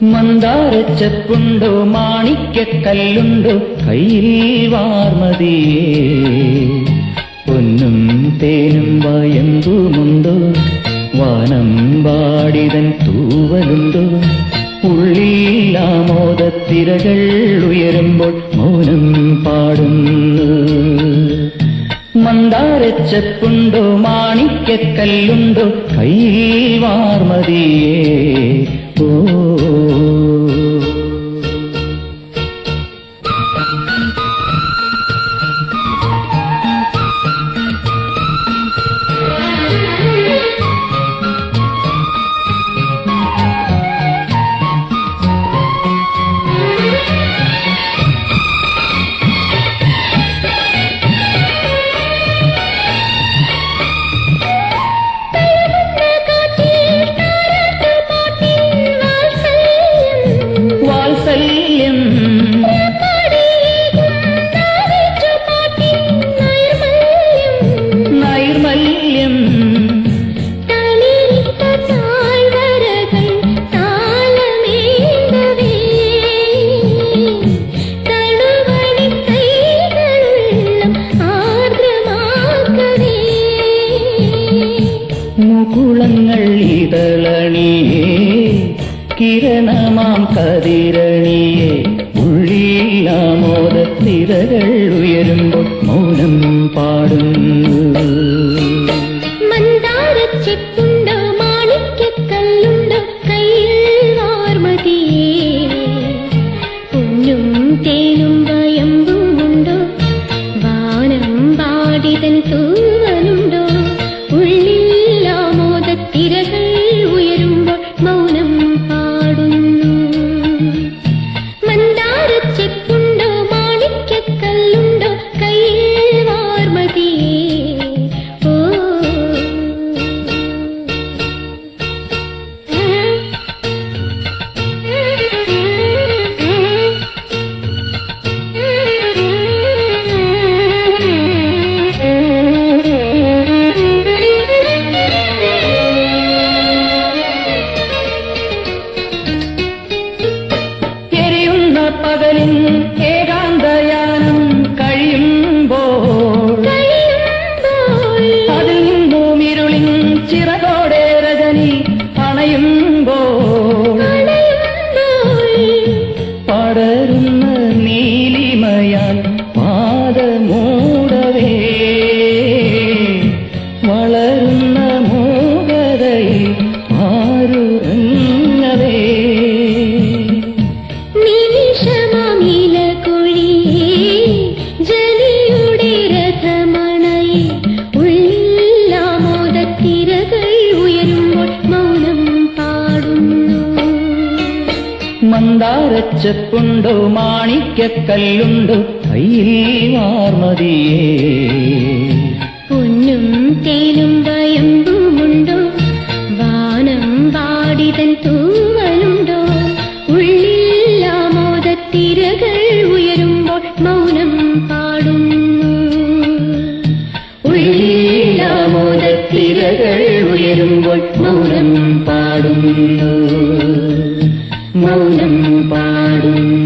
മന്ദാരച്ചെപ്പുണ്ടോ മാണിക്കല്ലുണ്ടോ കയ്യിൽ വാർമതിയേ പൊന്നും തേനും വയമ്പുമുണ്ടോ വാനം പാടിതൻ തൂവലുണ്ടോ ഉള്ളിൽ ആമോദത്തിരകൾ ഉയരുമ്പോൾ മൗനം പാടുന്നു മന്ദാരച്ചെപ്പുണ്ടോ മാണിക്കല്ലുണ്ടോ കയ്യിൽ വാർമതിയേ ഓ വാത്സല്യം നൈർമല്യം മുകുളങ്ങൾ ഇതളണിയേ കിരണമാം കതിരണിയേ ഉള്ളിൽ ആമോദത്തിരകൾ ഉയരുമ്പോൾ മൗനം പാടുന്നു മന്ദാരച്ചെപ്പുണ്ടോ മാണിക്കല്ലുണ്ടോ കയ്യിൽ വാർമതിയേ പൊന്നും തേനും വയമ്പുമുണ്ടോ വാനം പാടിതൻ തൂവലുണ്ടോ ഉള്ളിൽ ആമോദത്തിരകൾ ഉയരുമ്പോൾ മൗനം പാടുന്നു മന്ദാരച്ചെപ്പുണ്ടോ മാണിക്കല്ലുണ്ടോ കയ്യിൽ വാർമതിയേ ഓ എരിയുന്ന പകലിൻ ഏകാന്തയാനം കഴിയുമ്പോൾ കഴിയുമ്പോൾ അതിൽ നിന്നും ഇരുളിൻ ചിറകോടെ രജനി അണയുമ്പോൾ അണയുമ്പോൾ പടരുന്ന നീലിമയാൽ പാദമൂടവേ വളരുന്ന മൂകതയിൽ ആരുറങ്ങവേ നിമിഷമാമില കൊഴിയേ ജലിയുടെ രഥമണയെ ഉള്ളിലാമോദത്തിരകൾ ഉയരുമ്പോൾ മൗനം പാടുന്നു മന്ദാരച്ചെപ്പുണ്ടോ മാണിക്കല്ലുണ്ടോ കയ്യിൽ വാർമതിയേ പൊന്നും തേനും വയമ്പുമുണ്ടോ വാനം പാടിതൻ തൂവലുണ്ടോ ഉള്ളിലാമോദത്തിരകൾ ഉയരുമ്പോൾ മൗനം പാടുന്നു ഉള്ളിലാമോദത്തിരകൾ ഉയരുമ്പോൾ മൗനം പാടുന്നു മൗനം പാടുന്നു